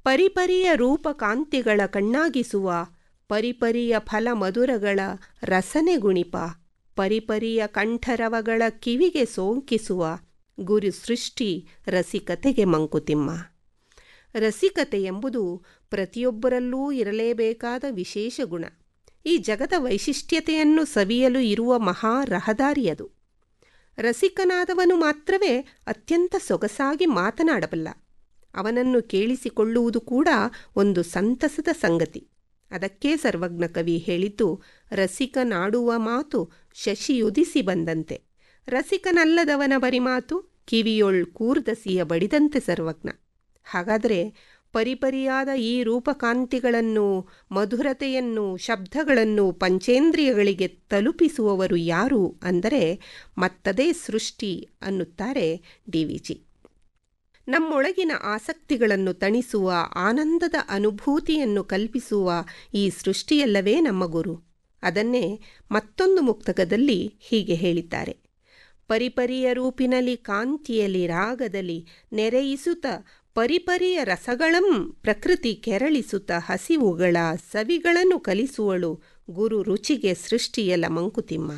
ಪರಿಪರಿಯ ರೂಪಕಾಂತಿಗಳ ಕಣ್ಣಾಗಿಸುವ ಪರಿಪರಿಯ ಫಲ ಮಧುರಗಳ ರಸನೆ ಗುಣಿಪ ಪರಿಪರಿಯ ಕಂಠರವಗಳ ಕಿವಿಗೆ ಸೋಂಕಿಸುವ ಗುರು ಸೃಷ್ಟಿ ರಸಿಕತೆಗೆ ಮಂಕುತಿಮ್ಮ ರಸಿಕತೆ ಎಂಬುದು ಪ್ರತಿಯೊಬ್ಬರಲ್ಲೂ ಇರಲೇಬೇಕಾದ ವಿಶೇಷ ಗುಣ ಈ ಜಗದ ವೈಶಿಷ್ಟ್ಯತೆಯನ್ನು ಸವಿಯಲು ಇರುವ ಮಹಾ ರಹದಾರಿಯದು ರಸಿಕನಾದವನು ಮಾತ್ರವೇ ಅತ್ಯಂತ ಸೊಗಸಾಗಿ ಮಾತನಾಡಬಲ್ಲ ಅವನನ್ನು ಕೇಳಿಸಿಕೊಳ್ಳುವುದು ಕೂಡ ಒಂದು ಸಂತಸದ ಸಂಗತಿ ಅದಕ್ಕೇ ಸರ್ವಜ್ಞ ಕವಿ ಹೇಳಿದ್ದು ರಸಿಕನಾಡುವ ಮಾತು ಶಶಿಯುದಿಸಿ ಬಂದಂತೆ ರಸಿಕನಲ್ಲದವನ ಬರಿಮಾತು ಕಿವಿಯೊಳ್ ಕೂರ್ದಸಿಯ ಬಡಿದಂತೆ ಸರ್ವಜ್ಞ ಹಾಗಾದರೆ ಪರಿಪರಿಯಾದ ಈ ರೂಪಕಾಂತಿಗಳನ್ನು ಮಧುರತೆಯನ್ನು ಶಬ್ದಗಳನ್ನು ಪಂಚೇಂದ್ರಿಯಗಳಿಗೆ ತಲುಪಿಸುವವರು ಯಾರು ಅಂದರೆ ಮತ್ತದೇ ಸೃಷ್ಟಿ ಅನ್ನುತ್ತಾರೆ ಡಿ ವಿ ಜಿ ನಮ್ಮೊಳಗಿನ ಆಸಕ್ತಿಗಳನ್ನು ತಣಿಸುವ ಆನಂದದ ಅನುಭೂತಿಯನ್ನು ಕಲ್ಪಿಸುವ ಈ ಸೃಷ್ಟಿಯಲ್ಲವೇ ನಮ್ಮ ಗುರು ಅದನ್ನೇ ಮತ್ತೊಂದು ಮುಕ್ತಕದಲ್ಲಿ ಹೀಗೆ ಹೇಳಿದ್ದಾರೆ ಪರಿಪರಿಯ ರೂಪಿನಲ್ಲಿ ಕಾಂತಿಯಲ್ಲಿ ರಾಗದಲ್ಲಿ ನೆರೆಯಿಸುತ್ತ ಪರಿಪರಿಯ ರಸಗಳಂ ಪ್ರಕೃತಿ ಕೆರಳಿಸುತ್ತ ಹಸಿವುಗಳ ಸವಿಗಳನ್ನು ಕಲಿಸುವಳು ಗುರು ರುಚಿಗೆ ಸೃಷ್ಟಿಯಲ್ಲ ಮಂಕುತಿಮ್ಮ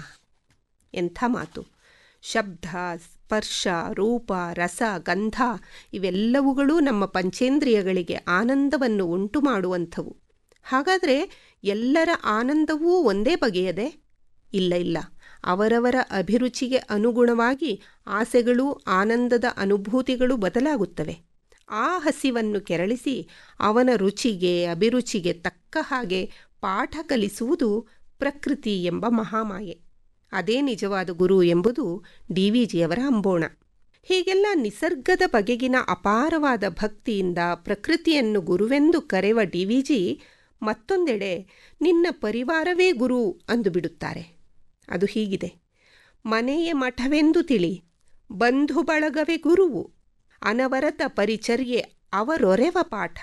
ಎಂಥ ಮಾತು ಶಬ್ದ ಸ್ಪರ್ಶ ರೂಪ ರಸ ಗಂಧ ಇವೆಲ್ಲವುಗಳು ನಮ್ಮ ಪಂಚೇಂದ್ರಿಯಗಳಿಗೆ ಆನಂದವನ್ನು ಉಂಟು ಮಾಡುವಂಥವು ಹಾಗಾದರೆ ಎಲ್ಲರ ಆನಂದವೂ ಒಂದೇ ಬಗೆಯದೆ ಇಲ್ಲ ಇಲ್ಲ ಅವರವರ ಅಭಿರುಚಿಗೆ ಅನುಗುಣವಾಗಿ ಆಸೆಗಳು ಆನಂದದ ಅನುಭೂತಿಗಳು ಬದಲಾಗುತ್ತವೆ ಆ ಹಸಿವನ್ನು ಕೆರಳಿಸಿ ಅವನ ರುಚಿಗೆ ಅಭಿರುಚಿಗೆ ತಕ್ಕ ಹಾಗೆ ಪಾಠ ಕಲಿಸುವುದು ಪ್ರಕೃತಿ ಎಂಬ ಮಹಾಮಾಯೆ ಅದೇ ನಿಜವಾದ ಗುರು ಎಂಬುದು ಡಿ ವಿ ಜಿಯವರ ಅಂಬೋಣ ಹೀಗೆಲ್ಲ ನಿಸರ್ಗದ ಬಗೆಗಿನ ಅಪಾರವಾದ ಭಕ್ತಿಯಿಂದ ಪ್ರಕೃತಿಯನ್ನು ಗುರುವೆಂದು ಕರೆವ ಡಿ ವಿ ಜಿ ಮತ್ತೊಂದೆಡೆ ನಿನ್ನ ಪರಿವಾರವೇ ಗುರು ಅಂದು ಬಿಡುತ್ತಾರೆ ಅದು ಹೀಗಿದೆ ಮನೆಯ ಮಠವೆಂದು ತಿಳಿ ಬಂಧು ಬಳಗವೇ ಗುರುವು ಅನವರತ ಪರಿಚರ್ಯೆ ಅವರೊರೆವ ಪಾಠ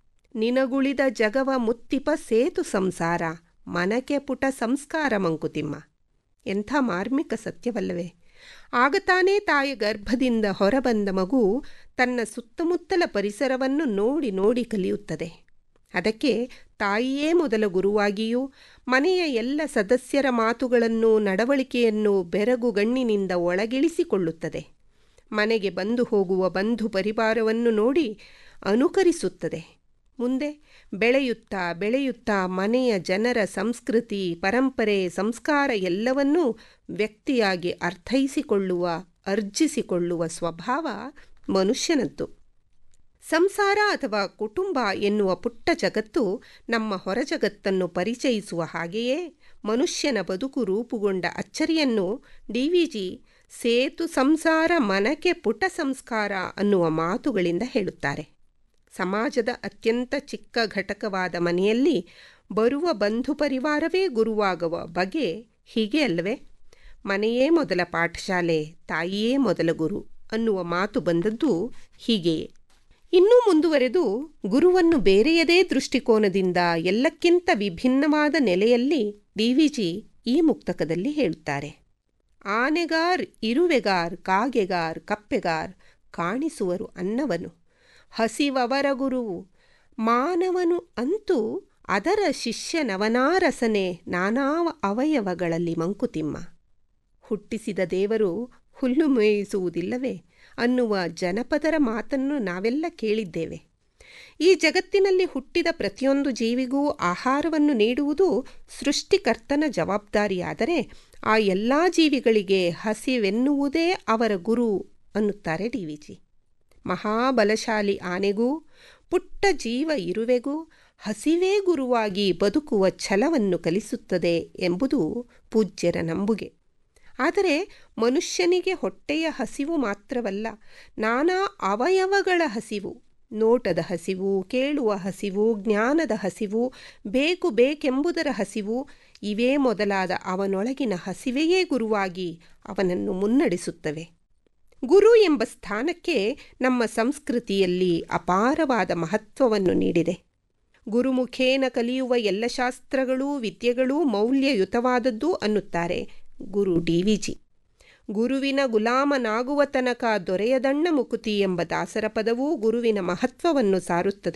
ನಿನಗುಳಿದ ಜಗವ ಮುತ್ತಿಪ ಸೇತು ಸಂಸಾರ ಮನಕೆ ಪುಟ ಸಂಸ್ಕಾರ ಮಂಕುತಿಮ್ಮ ಎಂಥ ಮಾರ್ಮಿಕ ಸತ್ಯವಲ್ಲವೇ ಆಗ ತಾನೇ ತಾಯ ಗರ್ಭದಿಂದ ಹೊರಬಂದ ಮಗು ತನ್ನ ಸುತ್ತಮುತ್ತಲ ಪರಿಸರವನ್ನು ನೋಡಿ ನೋಡಿ ಕಲಿಯುತ್ತದೆ ಅದಕ್ಕೆ ತಾಯಿಯೇ ಮೊದಲ ಗುರುವಾಗಿಯೂ ಮನೆಯ ಎಲ್ಲ ಸದಸ್ಯರ ಮಾತುಗಳನ್ನು ನಡವಳಿಕೆಯನ್ನು ಬೆರಗುಗಣ್ಣಿನಿಂದ ಒಳಗಿಳಿಸಿಕೊಳ್ಳುತ್ತದೆ ಮನೆಗೆ ಬಂದು ಹೋಗುವ ಬಂಧು ಪರಿವಾರವನ್ನು ನೋಡಿ ಅನುಕರಿಸುತ್ತದೆ ಮುಂದೆ ಬೆಳೆಯುತ್ತಾ ಬೆಳೆಯುತ್ತಾ ಮನೆಯ ಜನರ ಸಂಸ್ಕೃತಿ ಪರಂಪರೆ ಸಂಸ್ಕಾರ ಎಲ್ಲವನ್ನೂ ವ್ಯಕ್ತಿಯಾಗಿ ಅರ್ಥೈಸಿಕೊಳ್ಳುವ ಅರ್ಜಿಸಿಕೊಳ್ಳುವ ಸ್ವಭಾವ ಮನುಷ್ಯನದ್ದು ಸಂಸಾರ ಅಥವಾ ಕುಟುಂಬ ಎನ್ನುವ ಪುಟ್ಟ ಜಗತ್ತು ನಮ್ಮ ಹೊರಜಗತ್ತನ್ನು ಪರಿಚಯಿಸುವ ಹಾಗೆಯೇ ಮನುಷ್ಯನ ಬದುಕು ರೂಪುಗೊಂಡ ಅಚ್ಚರಿಯನ್ನು ಡಿ ವಿ ಜಿ ಸೇತು ಸಂಸಾರ ಮನಕೆ ಪುಟ ಸಂಸ್ಕಾರ ಅನ್ನುವ ಮಾತುಗಳಿಂದ ಹೇಳುತ್ತಾರೆ ಸಮಾಜದ ಅತ್ಯಂತ ಚಿಕ್ಕ ಘಟಕವಾದ ಮನೆಯಲ್ಲಿ ಬರುವ ಬಂಧು ಪರಿವಾರವೇ ಗುರುವಾಗುವ ಬಗೆ ಹೀಗೆ ಅಲ್ಲವೇ ಮನೆಯೇ ಮೊದಲ ಪಾಠಶಾಲೆ ತಾಯಿಯೇ ಮೊದಲ ಗುರು ಅನ್ನುವ ಮಾತು ಬಂದದ್ದು ಹೀಗೆಯೇ ಇನ್ನೂ ಮುಂದುವರೆದು ಗುರುವನ್ನು ಬೇರೆಯದೇ ದೃಷ್ಟಿಕೋನದಿಂದ ಎಲ್ಲಕ್ಕಿಂತ ವಿಭಿನ್ನವಾದ ನೆಲೆಯಲ್ಲಿ ಡಿವಿಜಿ ಈ ಮುಕ್ತಕದಲ್ಲಿ ಹೇಳುತ್ತಾರೆ ಆನೆಗಾರ್ ಇರುವೆಗಾರ್ ಕಾಗೆಗಾರ್ ಕಪ್ಪೆಗಾರ್ ಕಾಣಿಸುವರು ಅನ್ನವನು ಹಸಿವವರ ಗುರುವು ಮಾನವನು ಅಂತೂ ಅದರ ಶಿಷ್ಯನವನಾರಸನೆ ನಾನಾ ಅವಯವಗಳಲ್ಲಿ ಮಂಕುತಿಮ್ಮ ಹುಟ್ಟಿಸಿದ ದೇವರು ಹುಲ್ಲು ಮೇಯಿಸುವುದಿಲ್ಲವೇ ಅನ್ನುವ ಜನಪದರ ಮಾತನ್ನು ನಾವೆಲ್ಲ ಕೇಳಿದ್ದೇವೆ ಈ ಜಗತ್ತಿನಲ್ಲಿ ಹುಟ್ಟಿದ ಪ್ರತಿಯೊಂದು ಜೀವಿಗೂ ಆಹಾರವನ್ನು ನೀಡುವುದು ಸೃಷ್ಟಿಕರ್ತನ ಜವಾಬ್ದಾರಿಯಾದರೆ ಆ ಎಲ್ಲ ಜೀವಿಗಳಿಗೆ ಹಸಿವೆನ್ನುವುದೇ ಅವರ ಗುರು ಅನ್ನುತ್ತಾರೆ ಡಿ ವಿ ಜಿ ಮಹಾಬಲಶಾಲಿ ಆನೆಗೂ ಪುಟ್ಟ ಜೀವ ಇರುವೆಗೂ ಹಸಿವೇ ಗುರುವಾಗಿ ಬದುಕುವ ಛಲವನ್ನು ಕಲಿಸುತ್ತದೆ ಎಂಬುದು ಪೂಜ್ಯರ ನಂಬುಗೆ ಆದರೆ ಮನುಷ್ಯನಿಗೆ ಹೊಟ್ಟೆಯ ಹಸಿವು ಮಾತ್ರವಲ್ಲ ನಾನಾ ಅವಯವಗಳ ಹಸಿವು ನೋಟದ ಹಸಿವು ಕೇಳುವ ಹಸಿವು ಜ್ಞಾನದ ಹಸಿವು ಬೇಕು ಬೇಕೆಂಬುದರ ಹಸಿವು ಇವೇ ಮೊದಲಾದ ಅವನೊಳಗಿನ ಹಸಿವೆಯೇ ಗುರುವಾಗಿ ಅವನನ್ನು ಮುನ್ನಡೆಸುತ್ತವೆ ಗುರು ಎಂಬ ಸ್ಥಾನಕ್ಕೆ ನಮ್ಮ ಸಂಸ್ಕೃತಿಯಲ್ಲಿ ಅಪಾರವಾದ ಮಹತ್ವವನ್ನು ನೀಡಿದೆ ಗುರುಮುಖೇನ ಕಲಿಯುವ ಎಲ್ಲ ಶಾಸ್ತ್ರಗಳೂ ವಿದ್ಯೆಗಳೂ ಮೌಲ್ಯಯುತವಾದದ್ದು ಅನ್ನುತ್ತಾರೆ ಗುರು ಡಿ ವಿ ಜಿ ಗುರುವಿನ ಗುಲಾಮನಾಗುವ ತನಕ ದೊರೆಯದಣ್ಣ ಮುಕುತಿ ಎಂಬ ದಾಸರ ಪದವೂ ಗುರುವಿನ ಮಹತ್ವವನ್ನು ಸಾರುತ್ತದೆ